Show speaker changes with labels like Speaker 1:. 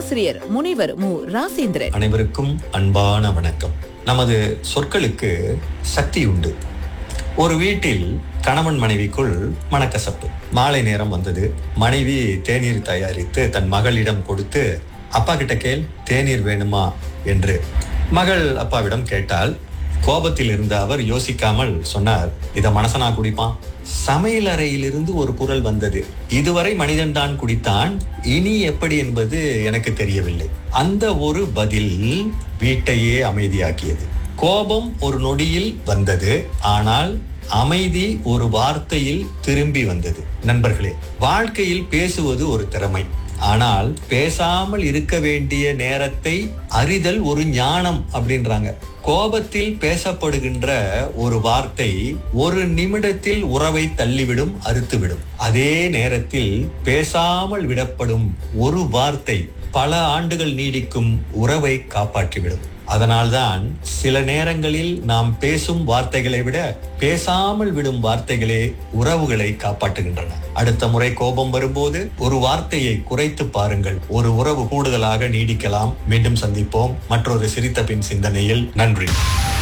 Speaker 1: பேராசிரியர் முனைவர் மு ராசேந்திரன்
Speaker 2: அனைவருக்கும் அன்பான வணக்கம் நமது சொற்களுக்கு சக்தி உண்டு ஒரு வீட்டில் கணவன் மனைவிக்குள் மனக்கசப்பு மாலை நேரம் வந்தது மனைவி தேநீர் தயாரித்து தன் மகளிடம் கொடுத்து அப்பா கிட்ட கேள் தேநீர் வேணுமா என்று மகள் அப்பாவிடம் கேட்டால் கோபத்தில் இருந்த அவர் யோசிக்காமல் சொன்னார் இத மனசனா குடிப்பான் சமையல் அறையிலிருந்து ஒரு குரல் வந்தது இதுவரை மனிதன் தான் குடித்தான் இனி எப்படி என்பது எனக்கு தெரியவில்லை அந்த ஒரு பதில் வீட்டையே அமைதியாக்கியது கோபம் ஒரு நொடியில் வந்தது ஆனால் அமைதி ஒரு வார்த்தையில் திரும்பி வந்தது நண்பர்களே வாழ்க்கையில் பேசுவது ஒரு திறமை ஆனால் பேசாமல் இருக்க வேண்டிய நேரத்தை அறிதல் ஒரு ஞானம் அப்படின்றாங்க கோபத்தில் பேசப்படுகின்ற ஒரு வார்த்தை ஒரு நிமிடத்தில் உறவை தள்ளிவிடும் அறுத்துவிடும் அதே நேரத்தில் பேசாமல் விடப்படும் ஒரு வார்த்தை பல ஆண்டுகள் நீடிக்கும் உறவை காப்பாற்றிவிடும் அதனால்தான் சில நேரங்களில் நாம் பேசும் வார்த்தைகளை விட பேசாமல் விடும் வார்த்தைகளே உறவுகளை காப்பாற்றுகின்றன அடுத்த முறை கோபம் வரும்போது ஒரு வார்த்தையை குறைத்து பாருங்கள் ஒரு உறவு கூடுதலாக நீடிக்கலாம் மீண்டும் சந்திப்போம் மற்றொரு சிரித்த பின் சிந்தனையில் நன்றி